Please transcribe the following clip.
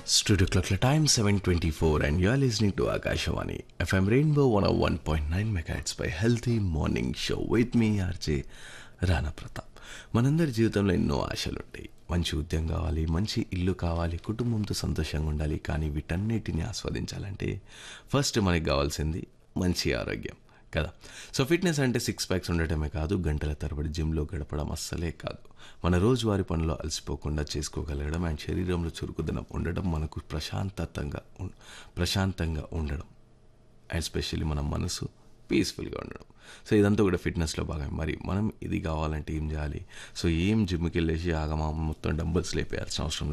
Studio clock time 724 and you are listening to Akashawani FM Rainbow 101.9 megahertz by Healthy Morning Show with me RJ రానా ప్రతాప్ మనందరి జీవితంలో ఎన్నో ఆశలు ఉంటాయి మంచి ఉద్యోగం కావాలి మంచి ఇల్లు కావాలి కుటుంబంతో సంతోషంగా ఉండాలి కానీ వీటన్నిటిని ఆస్వాదించాలంటే ఫస్ట్ మనకి కావాల్సింది మంచి ఆరోగ్యం కదా సో ఫిట్నెస్ అంటే సిక్స్ ప్యాక్స్ ఉండటమే కాదు గంటల తరబడి జిమ్లో గడపడం అస్సలే కాదు మన రోజువారి పనిలో అలసిపోకుండా చేసుకోగలగడం అండ్ శరీరంలో చురుకుదనం ఉండడం మనకు ప్రశాంతతంగా ఉం- ప్రశాంతంగా ఉండడం అండ్ స్పెషల్లీ మన మనసు పీస్ఫుల్గా ఉండడం సో ఇదంతా కూడా ఫిట్నెస్లో భాగం మరి మనం ఇది కావాలంటే ఏం చేయాలి సో ఏం జిమ్కి వెళ్ళేసి ఆగమా మొత్తం డంబల్స్ లేపేయాల్సిన అవసరం